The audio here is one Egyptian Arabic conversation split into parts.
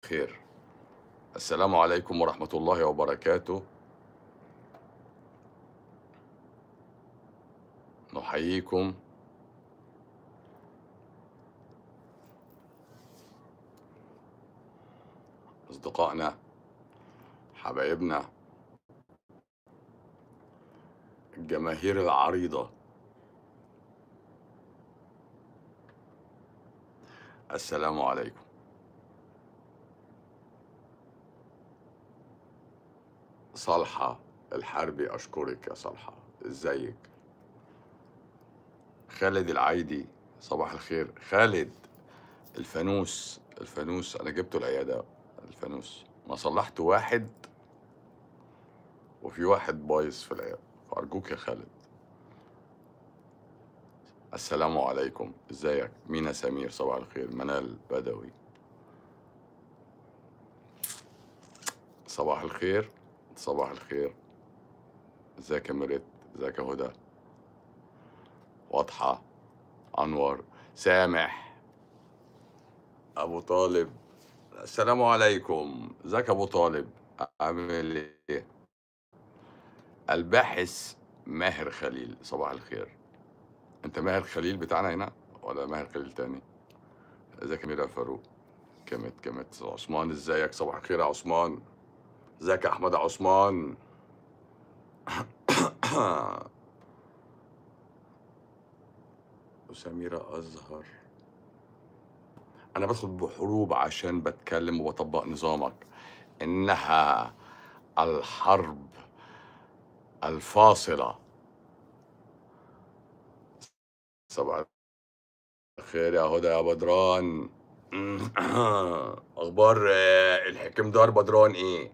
الخير السلام عليكم ورحمة الله وبركاته نحييكم أصدقائنا حبايبنا الجماهير العريضة السلام عليكم صالحة الحربي أشكرك يا صالحة ازيك خالد العايدي صباح الخير خالد الفانوس الفانوس أنا جبته العيادة الفانوس ما صلحت واحد وفي واحد بايظ في العيادة فأرجوك يا خالد السلام عليكم ازيك مينا سمير صباح الخير منال بدوي صباح الخير صباح الخير ازيك يا مريت ازيك يا هدى واضحة أنور سامح أبو طالب السلام عليكم ازيك يا أبو طالب عامل إيه الباحث ماهر خليل صباح الخير أنت ماهر خليل بتاعنا هنا ولا ماهر خليل تاني ازيك يا ميرا فاروق كمت كمت عثمان ازيك صباح الخير يا عثمان ازيك يا أحمد يا عثمان وسميرة أزهر أنا بدخل بحروب عشان بتكلم وبطبق نظامك إنها الحرب الفاصلة صباح الخير يا هدى يا بدران أخبار آه، الحكم دار بدران إيه؟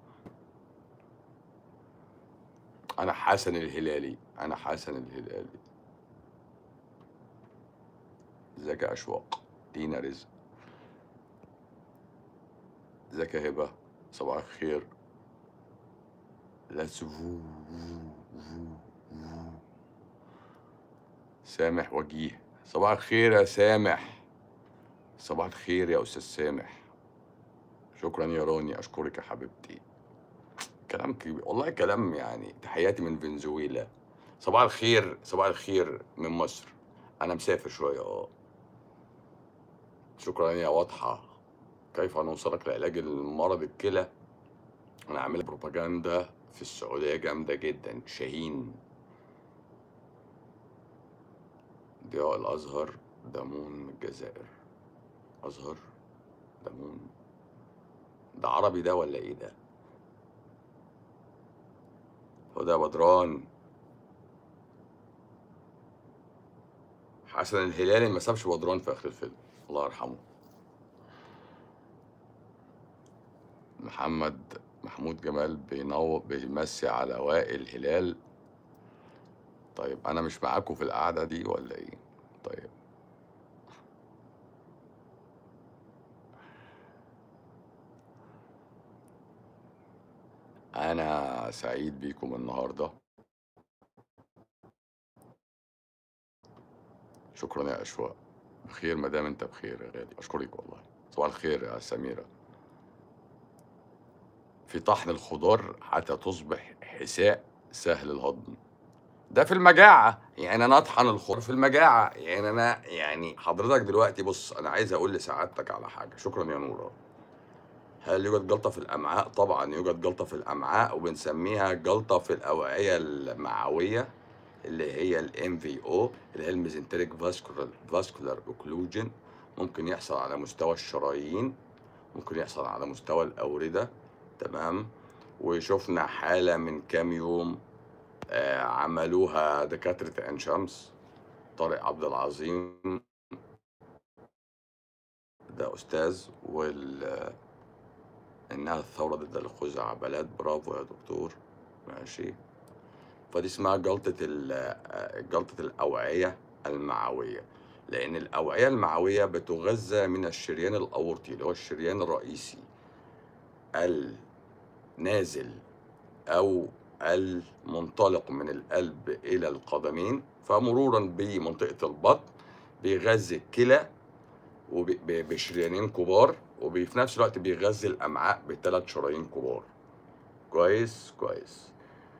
أنا حسن الهلالي أنا حسن الهلالي ازيك يا أشواق دينا رزق ازيك يا هبة صباح الخير لاتس فو سامح وجيه صباح الخير يا سامح صباح الخير يا أستاذ سامح شكرا يا راني أشكرك يا حبيبتي كلام كبير والله كلام يعني تحياتي من فنزويلا صباح الخير صباح الخير من مصر أنا مسافر شوية اه شكرا يا واضحة كيف نوصلك لعلاج المرض الكلى أنا عامل بروباجندا في السعودية جامدة جدا شاهين ضياء الأزهر دامون من الجزائر أزهر دامون ده عربي ده ولا إيه ده؟ هدى بدران حسن الهلالي ما سابش بدران في آخر الفيلم الله يرحمه محمد محمود جمال بينو بيمسي على وائل هلال طيب انا مش معاكم في القعده دي ولا ايه طيب انا سعيد بيكم النهارده شكرا يا اشواق بخير ما دام انت بخير يا غالي اشكرك والله صباح الخير يا سميره في طحن الخضار حتى تصبح حساء سهل الهضم ده في المجاعة يعني أنا أطحن الخضار في المجاعة يعني أنا يعني حضرتك دلوقتي بص أنا عايز أقول لسعادتك على حاجة شكرا يا نورة هل يوجد جلطة في الأمعاء؟ طبعا يوجد جلطة في الأمعاء وبنسميها جلطة في الأوعية المعوية اللي هي الام في او اللي هي الميزنتريك فاسكولار فاسكولار اوكلوجن ممكن يحصل على مستوى الشرايين ممكن يحصل على مستوى الأوردة تمام وشفنا حالة من كام يوم آه، عملوها دكاترة عين شمس طارق عبد العظيم ده أستاذ وال إنها الثورة ضد الخزعبلات برافو يا دكتور ماشي فدي اسمها جلطة ال- آه، جلطة الأوعية المعوية لأن الأوعية المعوية بتغذى من الشريان الأورطي اللي هو الشريان الرئيسي النازل أو المنطلق من القلب إلى القدمين فمرورا بمنطقة البطن بيغذي الكلى وب- ب- بشريانين كبار وفي نفس الوقت بيغذي الامعاء بثلاث شرايين كبار كويس كويس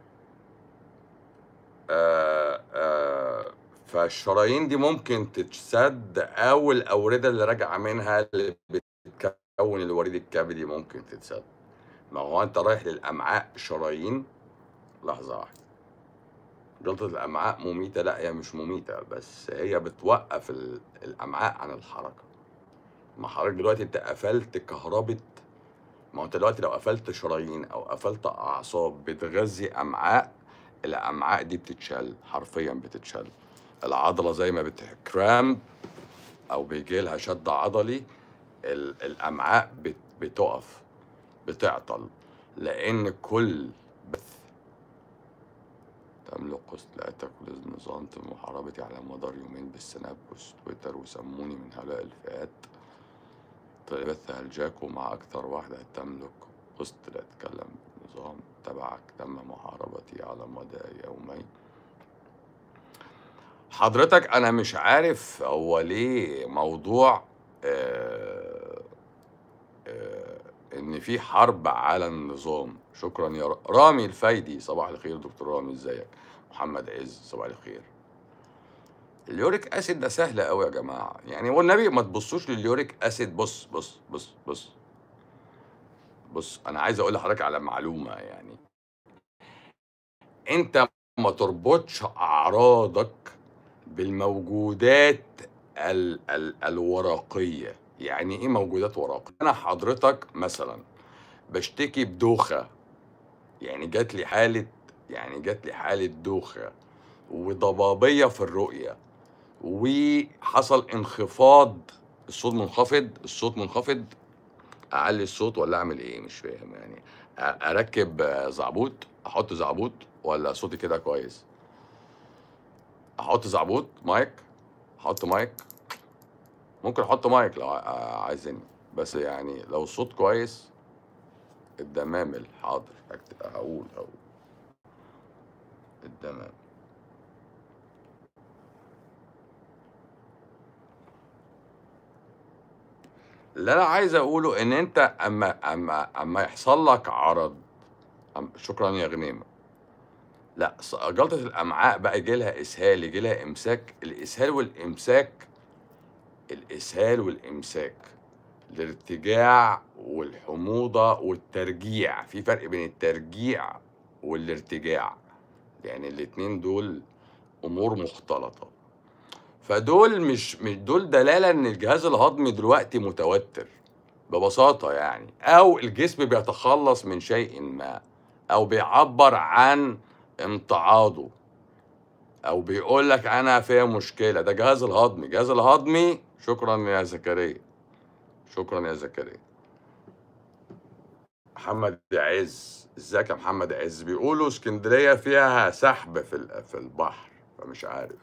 آه آه فالشرايين دي ممكن تتسد او الاورده اللي راجعه منها اللي بتكون الوريد الكبدي ممكن تتسد ما هو انت رايح للامعاء شرايين لحظه واحده جلطه الامعاء مميته لا هي مش مميته بس هي بتوقف ال- الامعاء عن الحركه ما حضرتك دلوقتي انت قفلت كهربة ما هو انت دلوقتي لو قفلت شرايين او قفلت اعصاب بتغذي امعاء الامعاء دي بتتشل حرفيا بتتشل العضله زي ما بتكرام او بيجي لها شد عضلي ال- الامعاء بت- بتقف بتعطل لان كل بث تملك قسلاتك ولازم نظامت محاربتي على مدار يومين بالسناب وتويتر وسموني من هؤلاء الفئات بث الجاكو مع أكثر واحدة تملك قسط لا تتكلم نظام تبعك تم محاربتي على مدى يومين حضرتك أنا مش عارف هو ليه موضوع آه آه إن في حرب على النظام شكرا يا ر- رامي الفايدي صباح الخير دكتور رامي ازيك محمد عز صباح الخير اليوريك اسيد ده سهل قوي يا جماعه يعني والنبي ما تبصوش لليوريك اسيد بص بص بص بص بص انا عايز اقول لحضرتك على معلومه يعني انت ما تربطش اعراضك بالموجودات ال ال الورقيه يعني ايه موجودات ورقيه انا حضرتك مثلا بشتكي بدوخه يعني جات لي حاله يعني جات لي حاله دوخه وضبابيه في الرؤيه وحصل انخفاض الصوت منخفض الصوت منخفض اعلي الصوت ولا اعمل ايه مش فاهم يعني أ- اركب آه، زعبوط احط زعبوط ولا صوتي كده كويس احط زعبوط مايك احط مايك ممكن احط مايك لو ع- عايزني بس يعني لو الصوت كويس الدمامل حاضر أكت- هقول هقول الدمامل اللي انا عايز اقوله ان انت اما اما اما يحصل لك عرض أم شكرا يا غنيمه لا ص- جلطه الامعاء بقى يجي لها اسهال يجي لها امساك الاسهال والامساك الاسهال والامساك الارتجاع والحموضه والترجيع في فرق بين الترجيع والارتجاع يعني الاتنين دول امور مختلطه فدول مش مش دول دلاله ان الجهاز الهضمي دلوقتي متوتر ببساطه يعني او الجسم بيتخلص من شيء ما او بيعبر عن امتعاضه او بيقول لك انا فيها مشكله ده جهاز الهضمي جهاز الهضمي شكرا يا زكريا شكرا يا زكريا محمد عز ازيك يا محمد عز بيقولوا اسكندريه فيها سحب في ال- في البحر فمش عارف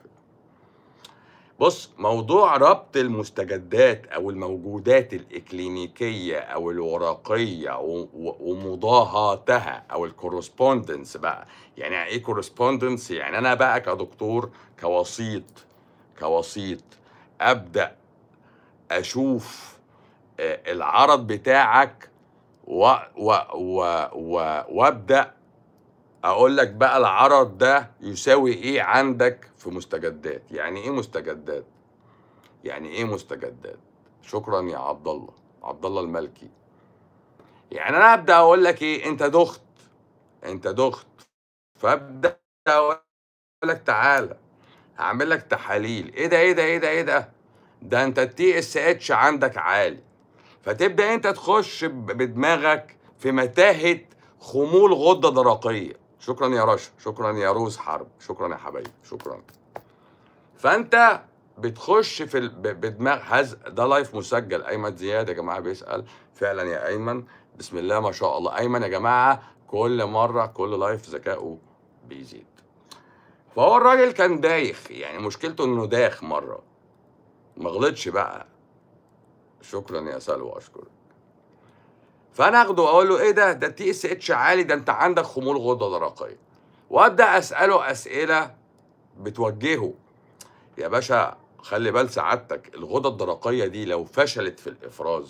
بص موضوع ربط المستجدات او الموجودات الاكلينيكيه او الورقيه و- و- ومضاهاتها او الكورسبوندنس بقى يعني ايه كورسبوندنس يعني انا بقى كدكتور كوسيط كوسيط ابدا اشوف آه، العرض بتاعك و و و و وابدا اقول لك بقى العرض ده يساوي ايه عندك في مستجدات يعني ايه مستجدات يعني ايه مستجدات شكرا يا عبد الله عبد الله الملكي يعني انا ابدا اقول لك ايه انت دخت انت دخت فابدا اقول لك تعالى هعمل لك تحاليل ايه ده ايه ده ايه ده ايه ده ده انت التي اس اتش عندك عالي فتبدا انت تخش ب- بدماغك في متاهه خمول غده درقيه شكرا يا رشا شكرا يا روز حرب شكرا يا حبايبي شكرا فانت بتخش في ال... ب- بدماغ هز ده لايف مسجل ايمن زياد يا جماعه بيسال فعلا يا ايمن بسم الله ما شاء الله ايمن يا جماعه كل مره كل لايف ذكائه بيزيد فهو الراجل كان دايخ يعني مشكلته انه داخ مره ما غلطش بقى شكرا يا سلوى اشكرك فانا اخده واقول له ايه ده ده تي اس اتش عالي ده انت عندك خمول غده درقيه وابدا اساله اسئله بتوجهه يا باشا خلي بال سعادتك الغده الدرقيه دي لو فشلت في الافراز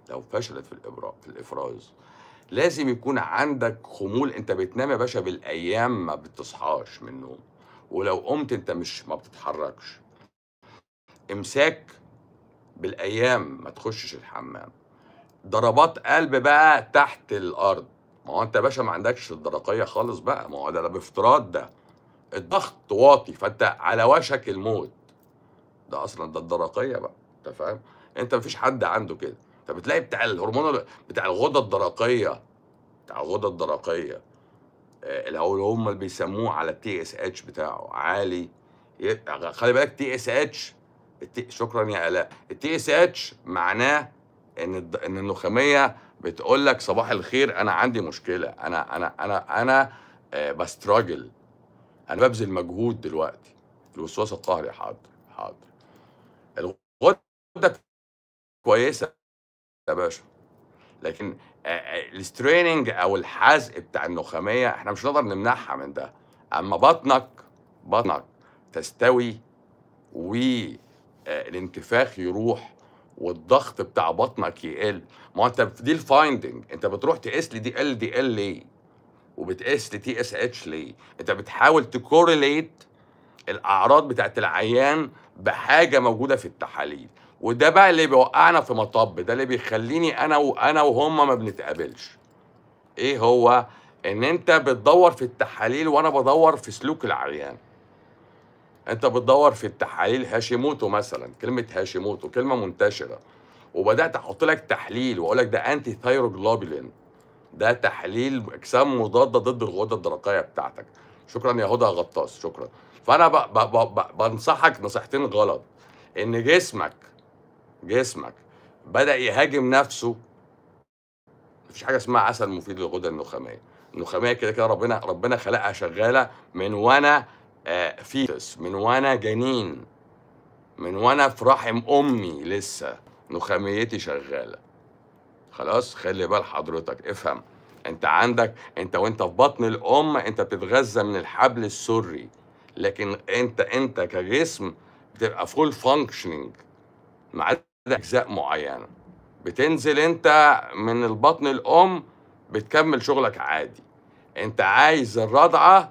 لو فشلت في الإبراء في الإفراز لازم يكون عندك خمول أنت بتنام يا باشا بالأيام ما بتصحاش من النوم ولو قمت أنت مش ما بتتحركش إمساك بالأيام ما تخشش الحمام ضربات قلب بقى تحت الأرض ما هو أنت يا باشا ما عندكش الدرقية خالص بقى ما هو ده, ده بافتراض ده الضغط واطي فأنت على وشك الموت ده اصلا ده الدرقيه بقى انت فاهم انت مفيش حد عنده كده انت بتلاقي بتاع الهرمون بتاع الغده الدرقيه بتاع الغده الدرقيه آه، اللي هو هم اللي بيسموه على التي اس اتش بتاعه عالي ي- خلي بالك تي اس اتش شكرا يا الاء التي اس اتش معناه ان الد- ان النخاميه بتقول لك صباح الخير انا عندي مشكله انا انا انا انا آه، بستراجل انا ببذل مجهود دلوقتي الوسواس القهري حاضر حاضر الغده كويسه يا باشا لكن آه، آه، الستريننج او الحزق بتاع النخاميه احنا مش نقدر نمنعها من ده اما بطنك بطنك تستوي والانتفاخ يروح والضغط بتاع بطنك يقل ما هو انت دي الفايندنج انت بتروح تقيس لي دي ال دي ال ليه وبتقيس لي تي اس اتش ليه انت بتحاول تكورليت الاعراض بتاعت العيان بحاجه موجوده في التحاليل وده بقى اللي بيوقعنا في مطب ده اللي بيخليني انا وانا وهم ما بنتقابلش ايه هو ان انت بتدور في التحاليل وانا بدور في سلوك العيان انت بتدور في التحاليل هاشيموتو مثلا كلمه هاشيموتو كلمه منتشره وبدات احط لك تحليل واقول لك ده انتي ثايروجلوبولين ده تحليل اجسام مضاده ضد الغده الدرقيه بتاعتك شكرا يا هدى غطاس شكرا فانا ب ب ب ب بنصحك نصيحتين غلط ان جسمك جسمك بدا يهاجم نفسه مفيش حاجه اسمها عسل مفيد للغده النخاميه النخاميه كده كده ربنا ربنا خلقها شغاله من وانا آه فيتس من وانا جنين من وانا في رحم امي لسه نخاميتي شغاله خلاص خلي بال حضرتك افهم انت عندك انت وانت في بطن الام انت بتتغذى من الحبل السري لكن انت انت كجسم بتبقى فول فانكشننج ما عدا اجزاء معينه بتنزل انت من البطن الام بتكمل شغلك عادي انت عايز الرضعه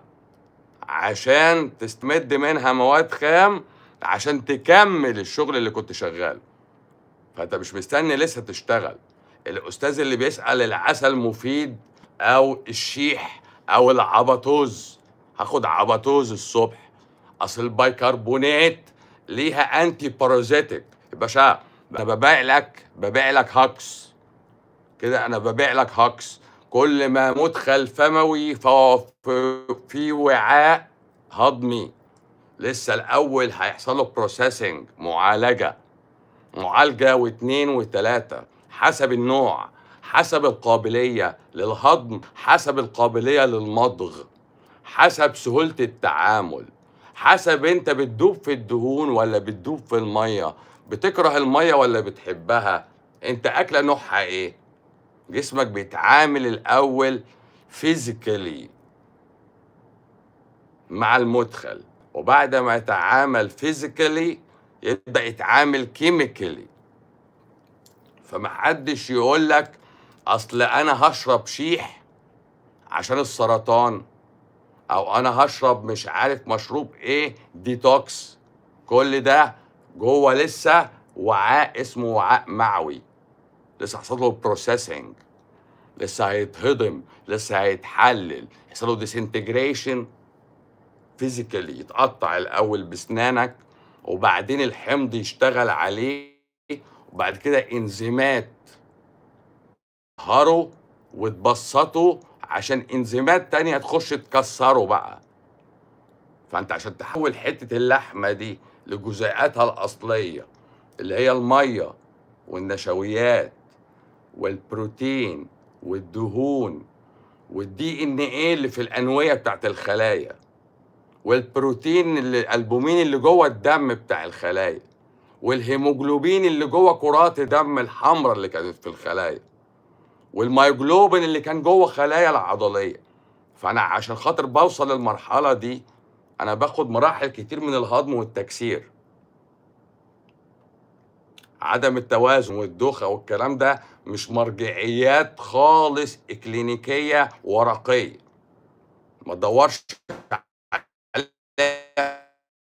عشان تستمد منها مواد خام عشان تكمل الشغل اللي كنت شغاله فانت مش مستني لسه تشتغل الاستاذ اللي بيسال العسل مفيد او الشيح او العبطوز هاخد عبطوز الصبح اصل البيكربونات ليها انتي بارازيتك يا باشا انا ببيع لك ببيع لك هاكس كده انا ببيع لك هاكس كل ما مدخل فموي فهو في- في وعاء هضمي لسه الاول هيحصل له بروسيسنج معالجه معالجه واثنين وثلاثه حسب النوع حسب القابليه للهضم حسب القابليه للمضغ حسب سهوله التعامل حسب انت بتدوب في الدهون ولا بتدوب في الميه بتكره الميه ولا بتحبها انت اكله نوعها ايه جسمك بيتعامل الاول فيزيكالي مع المدخل وبعد ما يتعامل فيزيكالي يبدا يتعامل كيميكالي فمحدش يقول لك اصل انا هشرب شيح عشان السرطان او انا هشرب مش عارف مشروب ايه ديتوكس كل ده جوه لسه وعاء اسمه وعاء معوي لسه حصل له بروسيسنج لسه هيتهضم لسه هيتحلل يحصل له ديسنتجريشن فيزيكالي يتقطع الاول بسنانك وبعدين الحمض يشتغل عليه وبعد كده انزيمات تهروا وتبسطوا عشان انزيمات تانية تخش تكسره بقى فانت عشان تحول حتة اللحمة دي لجزيئاتها الأصلية اللي هي المية والنشويات والبروتين والدهون والدي ان ايه اللي في الأنوية بتاعت الخلايا والبروتين اللي الالبومين اللي جوه الدم بتاع الخلايا والهيموجلوبين اللي جوه كرات الدم الحمراء اللي كانت في الخلايا والمايجلوبين اللي كان جوه خلايا العضليه فانا عشان خاطر بوصل للمرحله دي انا باخد مراحل كتير من الهضم والتكسير عدم التوازن والدوخه والكلام ده مش مرجعيات خالص اكلينيكيه ورقيه ما تدورش على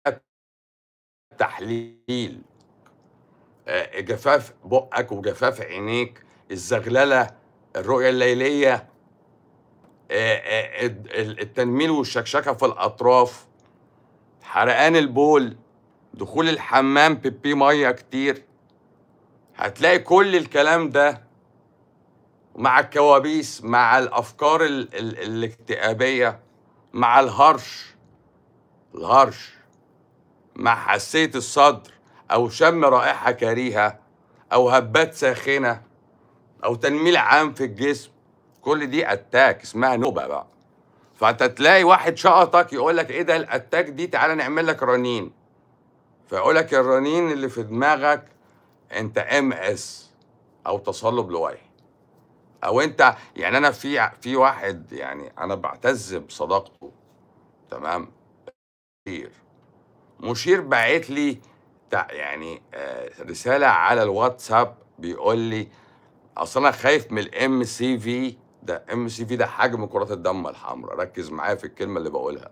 تحليل آه، جفاف بقك وجفاف عينيك الزغلله الرؤيه الليليه آه، آه، الد- ال- التنميل والشكشكه في الاطراف حرقان البول دخول الحمام بيبي ميه كتير هتلاقي كل الكلام ده مع الكوابيس مع الافكار ال ال الاكتئابيه مع الهرش الهرش مع حساسيه الصدر او شم رائحه كريهه او هبات ساخنه او تنميل عام في الجسم كل دي اتاك اسمها نوبه بقى فانت تلاقي واحد شقطك يقول لك ايه ده الاتاك دي تعالى نعمل لك رنين فيقول لك الرنين اللي في دماغك انت ام اس او تصلب لوعي او انت يعني انا في في واحد يعني انا بعتز بصداقته تمام مشير مشير باعت لي تع- يعني آه، رساله على الواتساب بيقول لي اصل انا خايف من الام سي في ده ام سي في ده حجم كرات الدم الحمراء ركز معايا في الكلمه اللي بقولها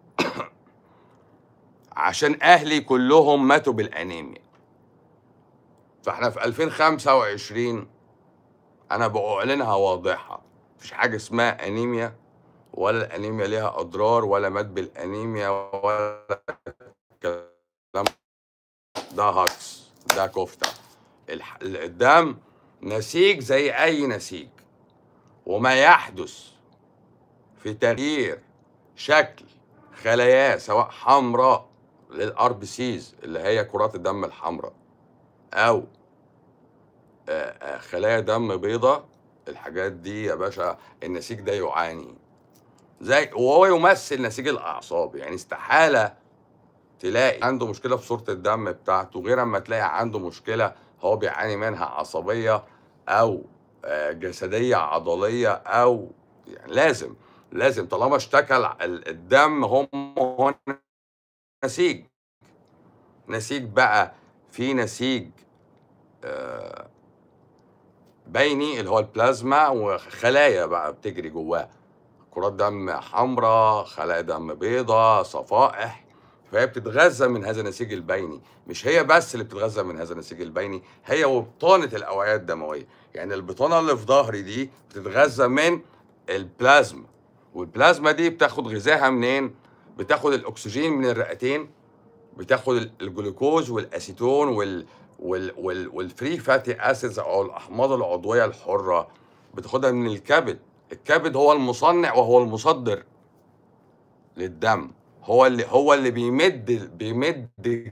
عشان اهلي كلهم ماتوا بالانيميا فاحنا في 2025 انا بعلنها واضحه مفيش حاجه اسمها انيميا ولا الانيميا ليها اضرار ولا مات بالانيميا ولا كلام ده هكس ده كفته الح- الدم نسيج زي اي نسيج وما يحدث في تغيير شكل خلاياه سواء حمراء للار بي سيز اللي هي كرات الدم الحمراء او آه، آه، خلايا دم بيضاء الحاجات دي يا باشا النسيج ده يعاني زي وهو يمثل نسيج الاعصاب يعني استحاله تلاقي عنده مشكله في صوره الدم بتاعته غير اما تلاقي عنده مشكله هو بيعاني منها عصبيه او آه، جسديه عضليه او يعني لازم لازم طالما اشتكى ال- الدم هم هو نسيج نسيج بقى في نسيج آه، بيني اللي هو البلازما وخلايا بقى بتجري جواه كرات دم حمراء خلايا دم بيضاء صفائح فهي بتتغذى من هذا النسيج البيني مش هي بس اللي بتتغذى من هذا النسيج البيني هي وبطانة الأوعية الدموية يعني البطانة اللي في ظهري دي بتتغذى من البلازما والبلازما دي بتاخد غذائها منين بتاخد الأكسجين من الرئتين بتاخد ال- الجلوكوز والاسيتون وال وال وال والفري فاتي اسيدز او الاحماض العضويه الحره بتاخدها من الكبد الكبد هو المصنع وهو المصدر للدم هو اللي هو اللي بيمد بيمد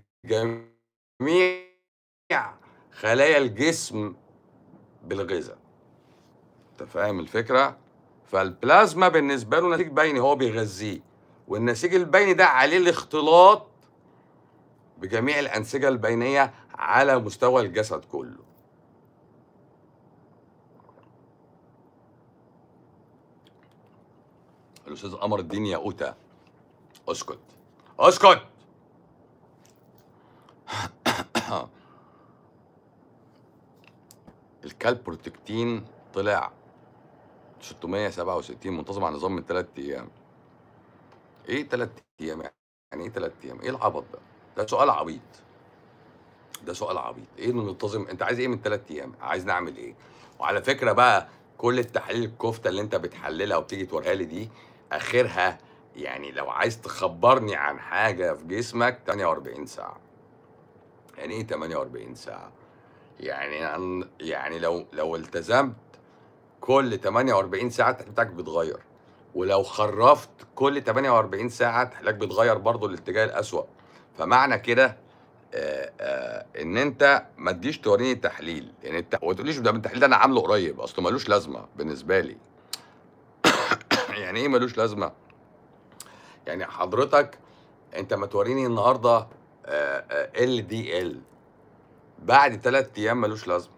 جميع خلايا الجسم بالغذاء انت فاهم الفكره فالبلازما بالنسبه له نسيج بيني هو بيغذيه والنسيج البيني ده عليه الاختلاط بجميع الأنسجة البينية على مستوى الجسد كله الأستاذ قمر الدين ياقوتة اسكت اسكت الكالبروتكتين طلع 667 منتظم على نظام من ثلاث ايام ايه ثلاث ايام يعني ايه ثلاث ايام ايه العبط ده ده سؤال عبيط ده سؤال عبيط ايه انه ننتظم انت عايز ايه من ثلاث ايام عايز نعمل ايه وعلى فكره بقى كل التحاليل الكفته اللي انت بتحللها وبتيجي توريها لي دي اخرها يعني لو عايز تخبرني عن حاجه في جسمك 48 ساعه يعني ايه 48 ساعه يعني أن- يعني لو لو التزمت كل 48 ساعه تحليلك بيتغير ولو خرفت كل 48 ساعه تحليلك بيتغير برضه الاتجاه الاسوأ فمعنى كده آه، آه، ان انت ما تجيش توريني التحليل يعني انت وما تقوليش ده التحليل ده انا عامله قريب اصله ملوش لازمه بالنسبه لي يعني ايه ملوش لازمه يعني حضرتك انت ما توريني النهارده ال دي ال بعد ثلاث ايام ملوش لازمه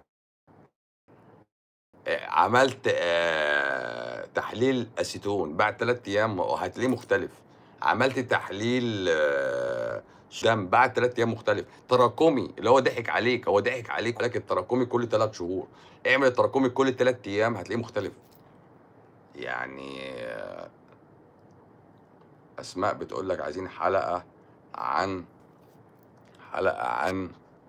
آه، عملت آه، تحليل اسيتون بعد ثلاث ايام هتلاقيه مختلف عملت تحليل آه، دم بعد ثلاث ايام مختلف تراكمي اللي هو ضحك عليك هو ضحك عليك ولكن تراكمي كل ثلاث شهور اعمل التراكمي كل ثلاث ايام هتلاقيه مختلف يعني آه، اسماء بتقول لك عايزين حلقه عن حلقه عن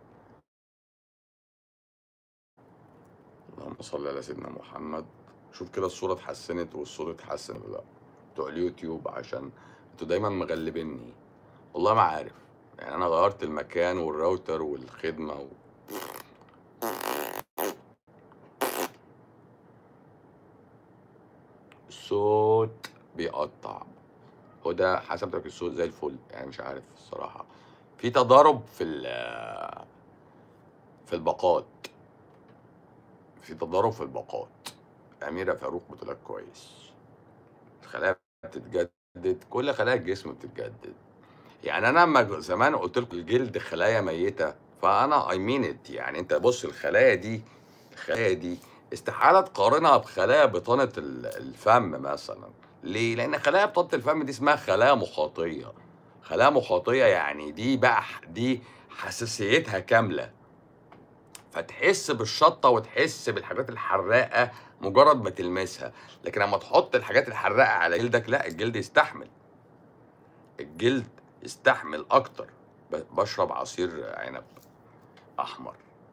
اللهم صل على سيدنا محمد شوف كده الصوره اتحسنت والصوت اتحسن ولا لا بتوع اليوتيوب عشان انتوا دايما مغلبيني والله ما عارف يعني انا غيرت المكان والراوتر والخدمه و... الصوت بيقطع هو ده حسب لك الصوت زي الفل يعني مش عارف الصراحه في تضارب في ال- في الباقات في تضارب في الباقات أميرة فاروق بتقول لك كويس الخلايا بتتجدد كل خلايا الجسم بتتجدد يعني انا لما زمان قلت لكم الجلد خلايا ميته فانا اي مين ات يعني انت بص الخلايا دي الخلايا دي استحاله تقارنها بخلايا بطانه ال- الفم مثلا ليه لان خلايا بطانه الفم دي اسمها خلايا مخاطيه خلايا مخاطيه يعني دي بقى ح- دي حساسيتها كامله فتحس بالشطه وتحس بالحاجات الحراقه مجرد ما تلمسها لكن لما تحط الحاجات الحراقه على جلدك لا الجلد يستحمل الجلد يستحمل اكتر ب- بشرب عصير عنب احمر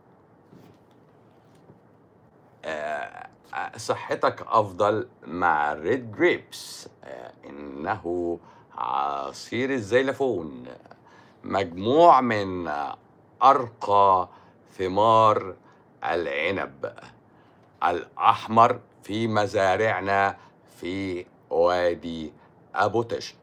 آه، آه، صحتك افضل مع ريد جريبس انه عصير الزيلفون مجموع من ارقى ثمار العنب الاحمر في مزارعنا في وادي ابو تشت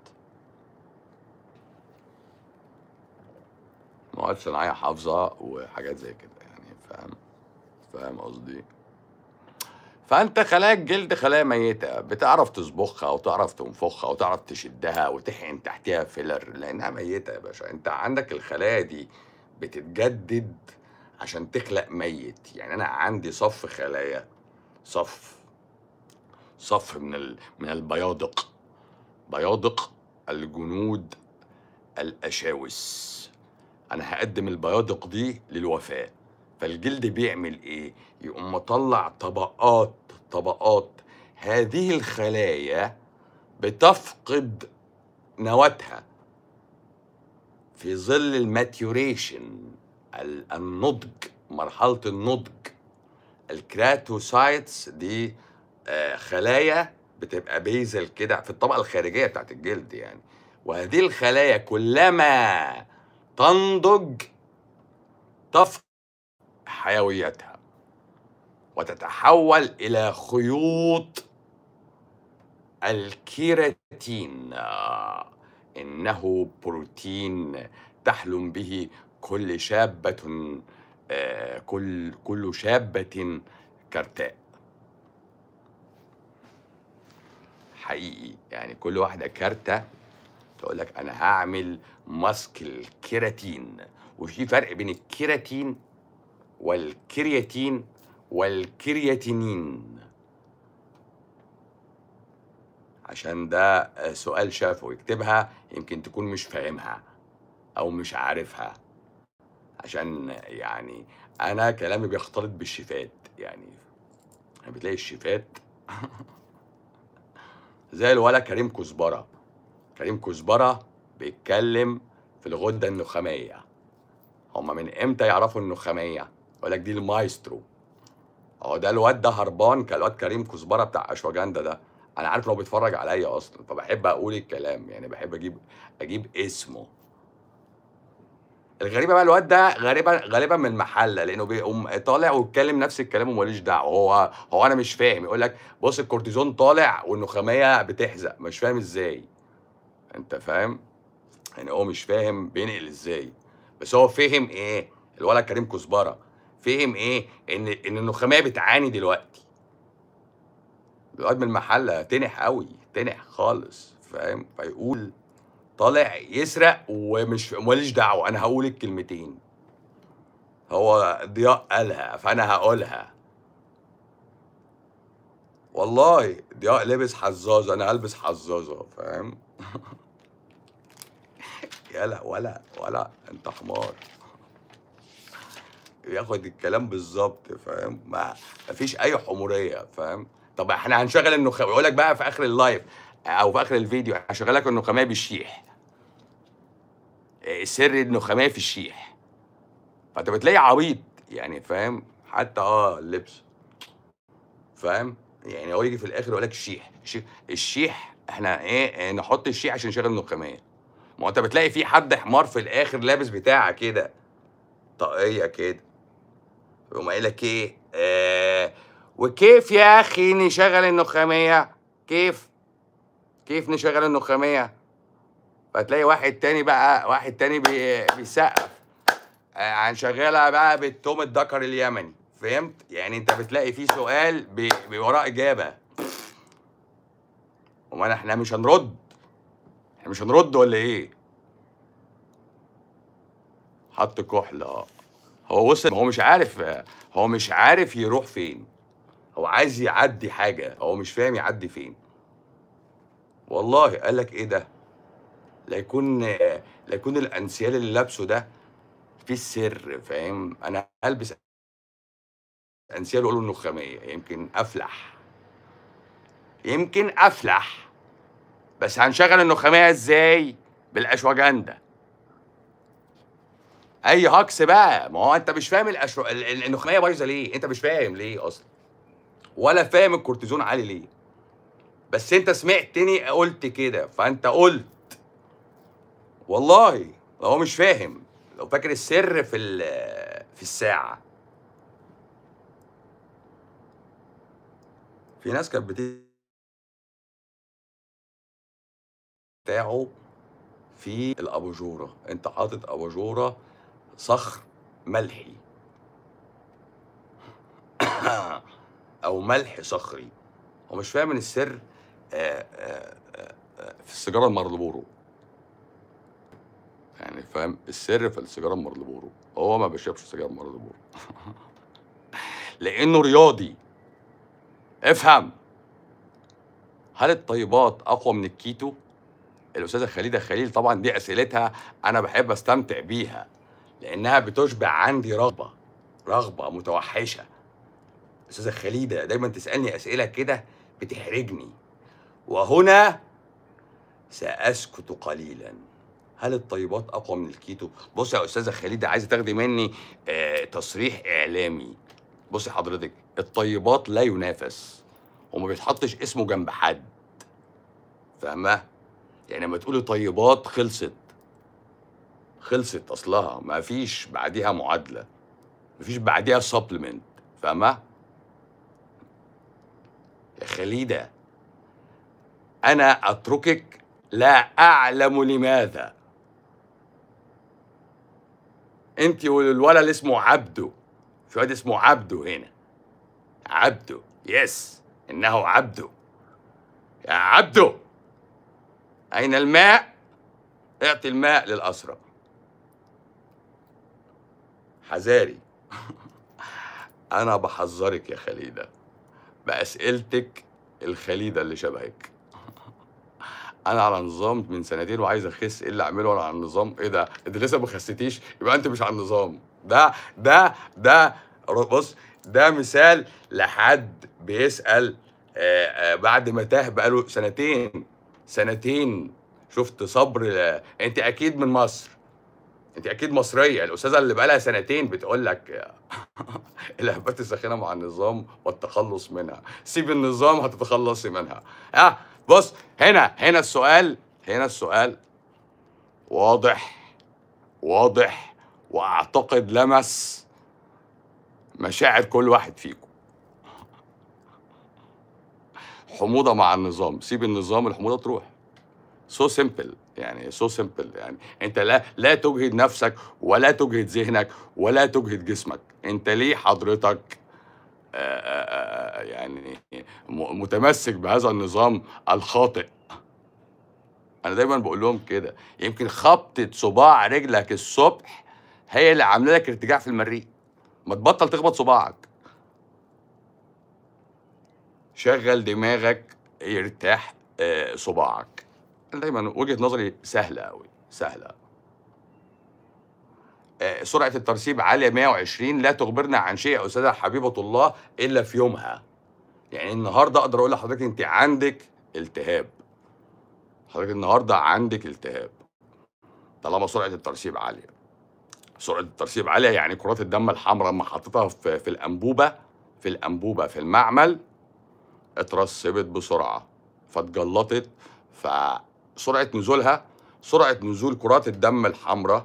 مواد صناعيه حافظه وحاجات زي كده يعني فاهم فاهم قصدي فانت خلايا الجلد خلايا ميته بتعرف تصبخها وتعرف تنفخها وتعرف تشدها وتحقن تحتها فيلر لانها ميته يا باشا انت عندك الخلايا دي بتتجدد عشان تخلق ميت يعني انا عندي صف خلايا صف صف من ال... من البيادق بيادق الجنود الاشاوس انا هقدم البيادق دي للوفاء فالجلد بيعمل ايه يقوم مطلع طبقات طبقات هذه الخلايا بتفقد نواتها في ظل الماتيوريشن ال- النضج مرحلة النضج الكراتوسايتس دي آه، خلايا بتبقى بيزل كده في الطبقة الخارجية بتاعت الجلد يعني وهذه الخلايا كلما تنضج تفقد حيويتها وتتحول إلى خيوط الكيراتين آه، إنه بروتين تحلم به كل شابة آه، كل كل شابة كرتاء حقيقي يعني كل واحدة كارتة تقول لك أنا هعمل ماسك الكيراتين وفي فرق بين الكيراتين والكرياتين والكرياتينين عشان ده آه، سؤال شافه يكتبها يمكن تكون مش فاهمها او مش عارفها عشان يعني انا كلامي بيختلط بالشفات يعني يعني بتلاقي الشفات زي الولا كريم كزبره كريم كزبره بيتكلم في الغده النخاميه هما من امتى يعرفوا النخاميه يقول لك دي المايسترو هو ده الواد ده هربان كالواد كريم كزبره بتاع اشواجندا ده انا عارف لو بيتفرج عليا اصلا فبحب اقول الكلام يعني بحب اجيب اجيب اسمه الغريبه بقى الواد ده غالبا غالبا من المحله لانه بيقوم طالع ويتكلم نفس الكلام وماليش دعوه هو هو انا مش فاهم يقول لك بص الكورتيزون طالع والنخاميه بتحزق مش فاهم ازاي انت فاهم يعني هو مش فاهم بينقل ازاي بس هو فهم ايه الولد كريم كزبره فهم ايه ان ان النخاميه بتعاني دلوقتي الواد من المحله تنح قوي تنح خالص فاهم فيقول طالع يسرق ومش ماليش دعوه انا هقول الكلمتين هو ضياء قالها فانا هقولها والله ضياء لبس حزازه انا هلبس حزازه فاهم يلا ولا ولا انت حمار ياخد الكلام بالظبط فاهم ما مفيش اي حموريه فاهم طب احنا هنشغل النخامه يقول لك بقى في اخر اللايف او في اخر الفيديو هشغل لك النخاميه بالشيح إيه سر النخاميه في الشيح فانت بتلاقي عبيط يعني فاهم حتى اه اللبس فاهم يعني هو يجي في الاخر يقول لك الشيح الشيح, الشيح احنا ايه إيه، نحط الشيح عشان نشغل النخاميه ما هو انت بتلاقي في حد حمار في الاخر لابس بتاعه كده طاقيه كده يقوم قايل لك ايه آه وكيف يا اخي نشغل النخاميه كيف كيف نشغل النخاميه فتلاقي واحد تاني بقى واحد تاني بي بيسقف آه، هنشغلها بقى بالتوم الدكر اليمني فهمت يعني انت بتلاقي فيه سؤال بي- بي- وراه اجابه امال احنا مش هنرد احنا مش هنرد ولا ايه حط كحل اه هو وصل هو مش عارف هو مش عارف يروح فين هو عايز يعدي حاجه هو مش فاهم يعدي فين والله قال لك ايه ده لا يكون لا يكون الانسيال اللي لابسه ده فيه السر فاهم انا هلبس انسيال واقول له النخاميه يمكن افلح يمكن افلح بس هنشغل النخاميه ازاي بالاشواجندا اي هكس بقى ما هو انت مش فاهم الأشو... ال- ال- النخاميه بايظه ليه انت مش فاهم ليه اصلا ولا فاهم الكورتيزون عالي ليه بس انت سمعتني قلت كده فانت قلت والله هو مش فاهم لو فاكر السر في ال- في الساعه في ناس كانت بت بتاعه في الاباجوره انت حاطط اباجوره صخر ملحي او ملح صخري هو مش فاهم ان السر آه، آه، آه، آه، في السيجاره المارلبورو يعني فاهم السر في السيجاره المارلبورو هو ما بيشربش سيجاره مارلبورو لانه رياضي افهم هل الطيبات اقوى من الكيتو الاستاذه خليده خليل طبعا دي اسئلتها انا بحب استمتع بيها لانها بتشبع عندي رغبه رغبه متوحشه استاذه خليده دايما تسالني اسئله كده بتحرجني وهنا ساسكت قليلا هل الطيبات اقوى من الكيتو بص يا استاذه خليده عايزه تاخدي مني آه تصريح اعلامي بصي حضرتك الطيبات لا ينافس وما بيتحطش اسمه جنب حد فاهمه يعني لما تقولي طيبات خلصت خلصت اصلها ما فيش بعديها معادله ما فيش بعديها سبلمنت فاهمه يا خليده انا اتركك لا اعلم لماذا انت والولد اللي اسمه عبده في واد اسمه عبده هنا عبده يس انه عبده يا عبده اين الماء اعطي الماء للاسرى حذاري انا بحذرك يا خليده باسئلتك الخليده اللي شبهك انا على نظام من سنتين وعايز اخس ايه اللي اعمله وانا على النظام ايه ده انت لسه ما خسيتيش يبقى انت مش على النظام ده ده ده بص ده مثال لحد بيسال آه، آه، بعد ما تاه بقاله سنتين سنتين شفت صبر ل- انت اكيد من مصر انت اكيد مصريه الاستاذه اللي بقالها سنتين بتقول لك الهبات الساخنه مع النظام والتخلص منها سيب النظام هتتخلصي منها اه بص هنا هنا السؤال هنا السؤال واضح واضح واعتقد لمس مشاعر كل واحد فيكم حموضه مع النظام سيب النظام الحموضه تروح سو سيمبل يعني سو سيمبل يعني انت لا لا تجهد نفسك ولا تجهد ذهنك ولا تجهد جسمك انت ليه حضرتك آه، آه، آه، يعني م- متمسك بهذا النظام الخاطئ انا دايما بقول لهم كده يمكن خبطه صباع رجلك الصبح هي اللي عامله لك ارتجاع في المريء ما تبطل تخبط صباعك شغل دماغك يرتاح آه، صباعك أنا دايما وجهه نظري سهله قوي سهله آه، سرعه الترسيب عاليه 120 لا تخبرنا عن شيء يا استاذه حبيبه الله الا في يومها يعني النهارده اقدر اقول لحضرتك انت عندك التهاب حضرتك النهارده عندك التهاب طالما سرعه الترسيب عاليه سرعه الترسيب عاليه يعني كرات الدم الحمراء لما حطيتها في, في الانبوبه في الانبوبه في المعمل اترسبت بسرعه فاتجلطت فسرعه نزولها سرعه نزول كرات الدم الحمراء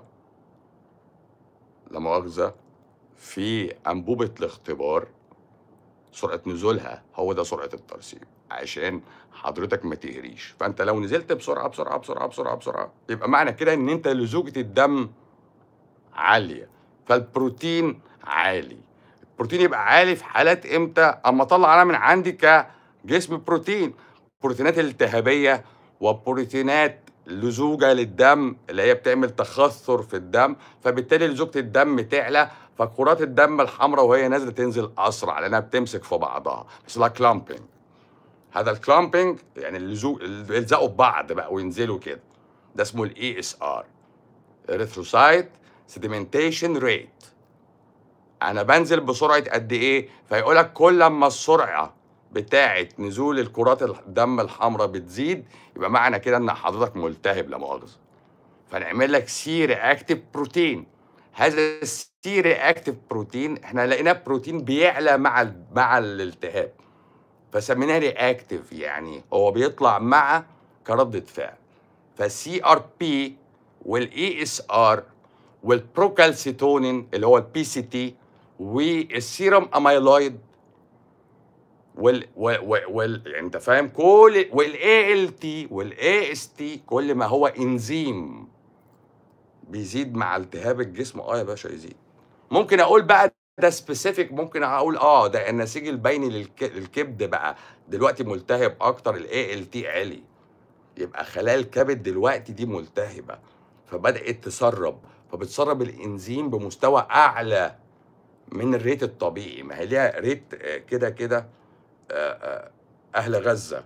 لا مؤاخذه في انبوبه الاختبار سرعه نزولها هو ده سرعه الترسيب عشان حضرتك ما تهريش فانت لو نزلت بسرعه بسرعه بسرعه بسرعه بسرعه يبقى معنى كده ان انت لزوجه الدم عاليه فالبروتين عالي البروتين يبقى عالي في حالات امتى اما اطلع انا من عندي كجسم بروتين بروتينات التهابيه وبروتينات لزوجه للدم اللي هي بتعمل تخثر في الدم فبالتالي لزوجه الدم تعلى فكرات الدم الحمراء وهي نازله تنزل اسرع لانها بتمسك في بعضها اسمها كلامبينج هذا الكلامبينج يعني اللزوج يلزقوا ببعض بقى وينزلوا كده ده اسمه الاي اس ار اريثروسايت سيديمنتيشن ريت انا بنزل بسرعه قد ايه فيقول لك كل ما السرعه بتاعه نزول الكرات الدم الحمراء بتزيد يبقى معنى كده ان حضرتك ملتهب لا مؤاخذه فنعمل لك سي رياكتيف بروتين هذا السي رياكتيف بروتين احنا لقيناه بروتين بيعلى مع ال مع الالتهاب فسميناه رياكتيف يعني هو بيطلع مع كردة فعل فالسي ار بي والاي اس ار والبروكالسيتونين اللي هو البي سي تي والسيرم اميلويد وال وال وال يعني انت فاهم كل والاي ال تي والاي اس تي كل ما هو انزيم بيزيد مع التهاب الجسم اه يا باشا يزيد ممكن اقول بقى ده سبيسيفيك ممكن اقول اه ده النسيج البيني للك... للكبد بقى دلوقتي ملتهب اكتر الاي ال تي عالي يبقى خلايا الكبد دلوقتي دي ملتهبه فبدات تسرب فبتسرب الانزيم بمستوى اعلى من الريت الطبيعي ما هي ليها ريت آه، كده كده آه، آه، اهل غزه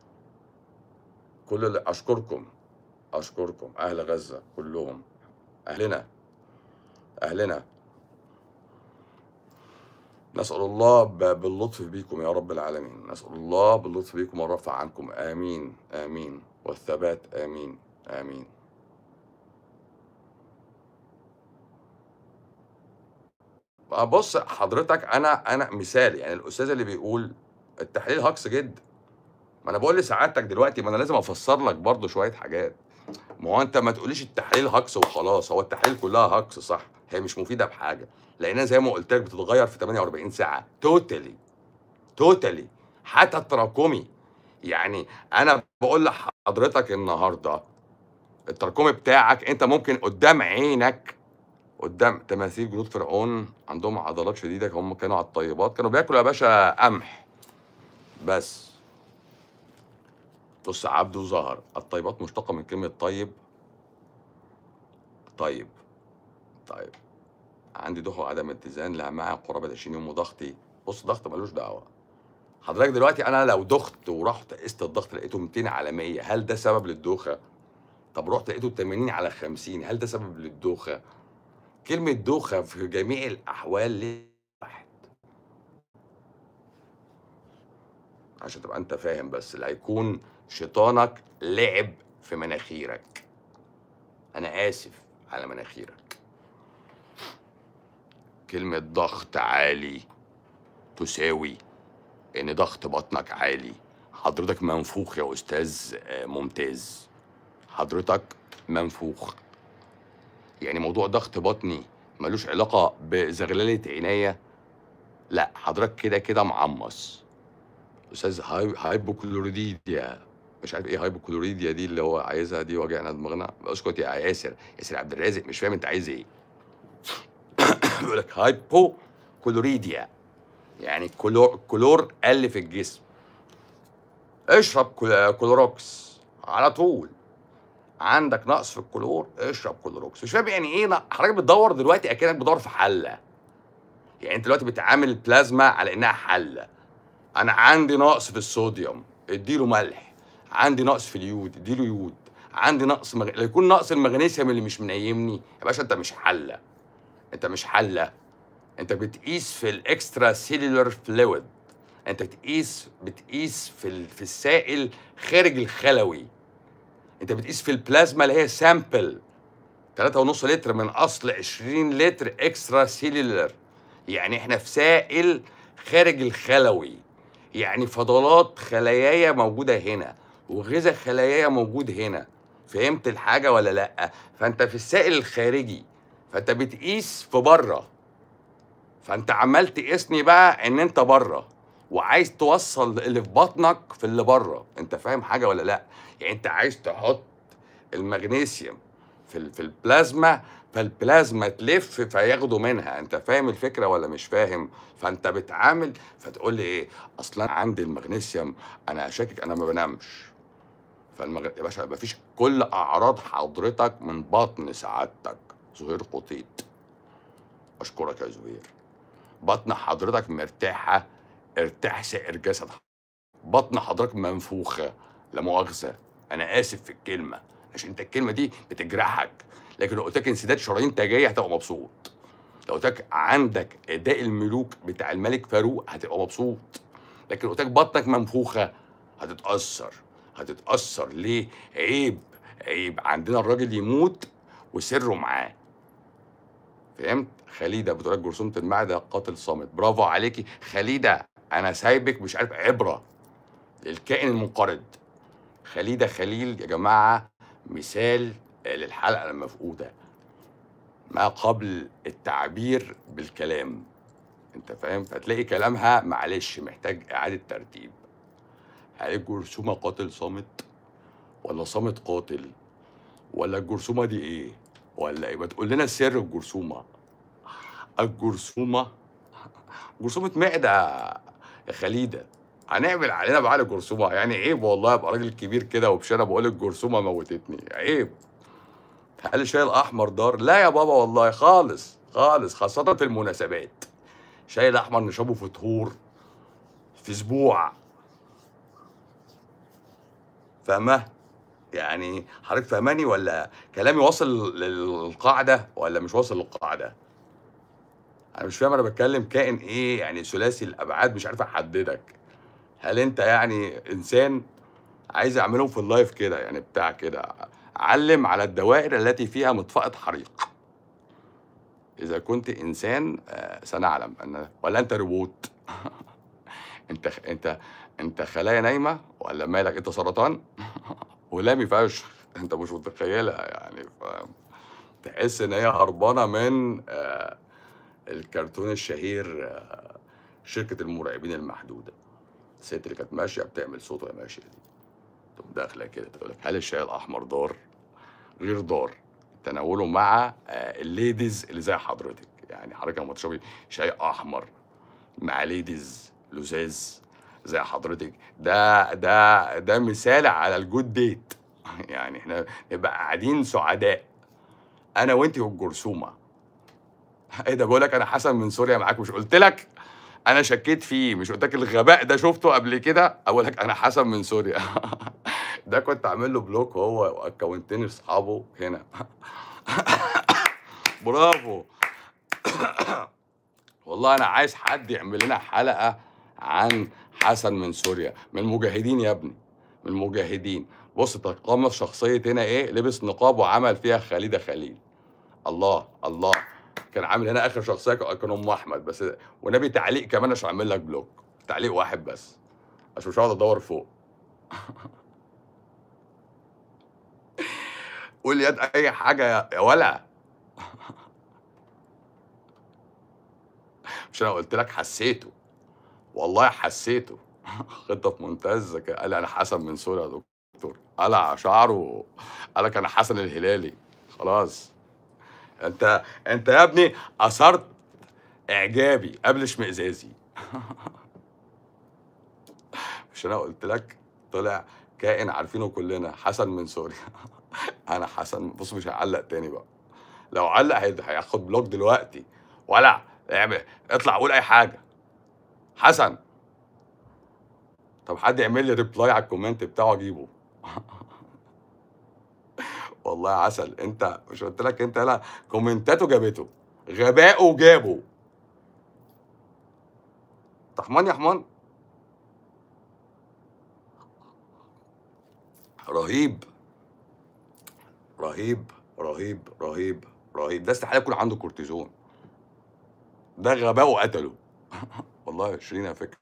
كل اللي اشكركم اشكركم اهل غزه كلهم اهلنا اهلنا نسأل الله ب- باللطف بيكم يا رب العالمين نسأل الله باللطف بيكم والرفع عنكم آمين آمين والثبات آمين آمين بص حضرتك انا انا مثال يعني الاستاذ اللي بيقول التحليل هكس جدا ما انا بقول لسعادتك دلوقتي ما انا لازم افسر لك برضو شويه حاجات ما هو انت ما تقوليش التحليل هكس وخلاص هو التحليل كلها هكس صح هي مش مفيده بحاجه لانها زي ما قلت لك بتتغير في 48 ساعه توتالي توتالي حتى التراكمي يعني انا بقول لحضرتك النهارده التراكمي بتاعك انت ممكن قدام عينك قدام تماثيل جنود فرعون عندهم عضلات شديده هم كانوا على الطيبات كانوا بياكلوا يا باشا قمح بس بص عبده ظهر الطيبات مشتقه من كلمه طيب طيب طيب عندي دخول عدم اتزان لا معي قرابه 20 يوم وضغطي بص ضغط ملوش دعوه حضرتك دلوقتي انا لو دخت ورحت قست الضغط لقيته 200 على 100 هل ده سبب للدوخه طب رحت لقيته 80 على 50 هل ده سبب للدوخه كلمه دوخه في جميع الاحوال ليه واحد عشان تبقى انت فاهم بس اللي هيكون شيطانك لعب في مناخيرك انا اسف على مناخيرك كلمة ضغط عالي تساوي ان ضغط بطنك عالي حضرتك منفوخ يا استاذ آه، ممتاز حضرتك منفوخ يعني موضوع ضغط بطني ملوش علاقة بزغللة عينيا لا حضرتك كده كده معمص استاذ هاي هايبوكلوريديا مش عارف ايه هايبوكلوريديا دي اللي هو عايزها دي وجعنا دماغنا اسكت يا ياسر ياسر عبد الرازق مش فاهم انت عايز ايه بيقول لك هايبو كلوريديا يعني كلور كلور قل في الجسم اشرب كل- كلوروكس على طول عندك نقص في الكلور اشرب كلوروكس مش فاهم يعني ايه نق- حضرتك بتدور دلوقتي اكنك بتدور في حله يعني انت دلوقتي بتعامل البلازما على انها حله انا عندي نقص في الصوديوم اديله ملح عندي نقص في اليود اديله يود عندي نقص مغ... لو يكون نقص المغنيسيوم اللي مش منيمني يا باشا انت مش حله انت مش حله انت بتقيس في الاكسترا سيلولر فلويد انت بتقيس بتقيس في ال- في السائل خارج الخلوي انت بتقيس في البلازما اللي هي سامبل 3.5 لتر من اصل 20 لتر اكسترا سيلولر يعني احنا في سائل خارج الخلوي يعني فضلات خلايايا موجوده هنا وغذاء خلايايا موجود هنا فهمت الحاجه ولا لا فانت في السائل الخارجي فانت بتقيس في بره فانت عمال تقيسني بقى ان انت بره وعايز توصل اللي في بطنك في اللي بره انت فاهم حاجه ولا لا يعني انت عايز تحط المغنيسيوم في ال- في البلازما فالبلازما تلف فياخدوا منها انت فاهم الفكره ولا مش فاهم فانت بتعامل فتقول لي ايه اصلا عندي المغنيسيوم انا شاكك انا ما بنامش فالمغ... يا باشا مفيش كل اعراض حضرتك من بطن سعادتك زهير قطيط اشكرك يا زهير بطن حضرتك مرتاحه ارتاح سائر جسد بطن حضرتك منفوخه لا مؤاخذه انا اسف في الكلمه عشان انت الكلمه دي بتجرحك لكن لو قلت لك انسداد شرايين تاجيه هتبقى مبسوط لو قلت لك عندك اداء الملوك بتاع الملك فاروق هتبقى مبسوط لكن لو قلت لك بطنك منفوخه هتتاثر هتتاثر ليه عيب عيب عندنا الراجل يموت وسره معاه فهمت خليده بتقول لك جرثومه المعده قاتل صامت برافو عليكي خليده انا سايبك مش عارف عبره للكائن المنقرض خليده خليل يا جماعه مثال للحلقه المفقوده ما قبل التعبير بالكلام انت فاهم فتلاقي كلامها معلش محتاج اعاده ترتيب هل الجرثومه قاتل صامت ولا صامت قاتل ولا الجرثومه دي ايه ولا ايه ما تقول لنا سر الجرثومه الجرثومه جرثومه معده يا خليده هنعمل علينا بعد الجرثومه يعني عيب والله ابقى راجل كبير كده وبشنب بقول الجرثومه موتتني عيب هل الشاي الاحمر ضار لا يا بابا والله خالص خالص خاصه في المناسبات الشاي الاحمر نشربه في طهور في اسبوع فاهمه يعني حضرتك فاهماني ولا كلامي واصل للقاعده ولا مش واصل للقاعده انا مش فاهم انا بتكلم كائن ايه يعني ثلاثي الابعاد مش عارف احددك هل انت يعني انسان عايز اعملهم في اللايف كده يعني بتاع كده علم على الدوائر التي فيها مطفأة حريق اذا كنت انسان آه، سنعلم ان ولا انت روبوت انت انت انت خلايا نايمه ولا مالك انت سرطان ولامي فشخ انت مش متخيلها يعني فاهم تحس ان هي هربانه من آه، الكرتون الشهير آه، شركه المرعبين المحدوده الست اللي كانت ماشيه بتعمل صوت وهي ماشيه دي تقوم داخله كده تقول لك هل الشاي الاحمر ضار؟ غير ضار تناوله مع آه، الليديز اللي زي حضرتك يعني حضرتك لما تشربي شاي احمر مع ليديز لزاز زي حضرتك ده ده ده مثال على الجود ديت يعني احنا نبقى قاعدين سعداء انا وانت والجرثومه ايه ده بقول لك انا حسن من سوريا معاك مش قلت لك انا شكيت فيه مش قلت لك الغباء ده شفته قبل كده اقول لك انا حسن من سوريا ده كنت عامل له بلوك هو واكونتين اصحابه هنا برافو والله انا عايز حد يعمل لنا حلقه عن حسن من سوريا من المجاهدين يا ابني من المجاهدين بص تقمص شخصيه هنا ايه لبس نقاب وعمل فيها خليده خليل الله الله كان عامل هنا اخر شخصيه كان ام احمد بس ونبي تعليق كمان عشان اعمل لك بلوك تعليق واحد بس عشان مش هقعد ادور فوق قول يد اي حاجه يا- يا ولا مش انا قلت لك حسيته والله حسيته خطه في منتهى الذكاء قال انا حسن من سوريا يا دكتور قلع شعره قال لك انا حسن الهلالي خلاص انت انت يا ابني اثرت اعجابي قبل اشمئزازي مش انا قلت لك طلع كائن عارفينه كلنا حسن من سوريا انا حسن بص مش هعلق تاني بقى لو علق هي- هياخد بلوك دلوقتي ولا اعمل اطلع قول اي حاجه حسن طب حد يعمل لي ريبلاي على الكومنت بتاعه اجيبه والله عسل انت مش قلت لك انت لا كومنتاته جابته غبائه جابه طحمان يا حمان رهيب رهيب رهيب رهيب رهيب ده استحاله يكون عنده كورتيزون ده غباءه قتله والله شيرين على فكره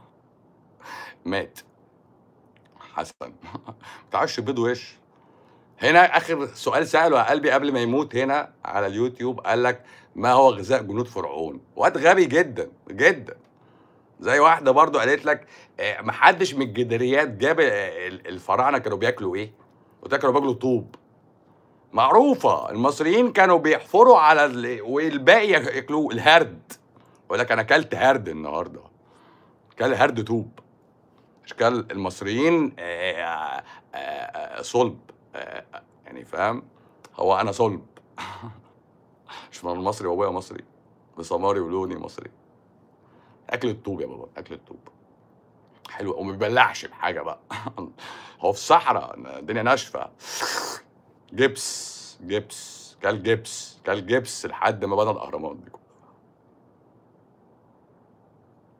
مات حسن بتعش بيض وش هنا اخر سؤال ساله يا قلبي قبل ما يموت هنا على اليوتيوب قال لك ما هو غذاء جنود فرعون واد غبي جدا جدا زي واحده برضو قالت لك آه، محدش من الجداريات جاب آه، ال- الفراعنه كانوا بياكلوا ايه قلت لها كانوا بياكلوا طوب معروفه المصريين كانوا بيحفروا على ال... والباقي ياكلوه الهرد يقول لك انا اكلت هرد النهارده كل هرد طوب اشكال المصريين آه، آه، آه، صلب آه، آه، يعني فاهم هو انا صلب مش من المصري وابويا مصري بسماري ولوني مصري اكل الطوب يا بابا اكل الطوب حلو وما بيبلعش بحاجه بقى هو في الصحراء الدنيا ناشفه جبس جبس كل جبس كل جبس لحد ما بنى الاهرامات دي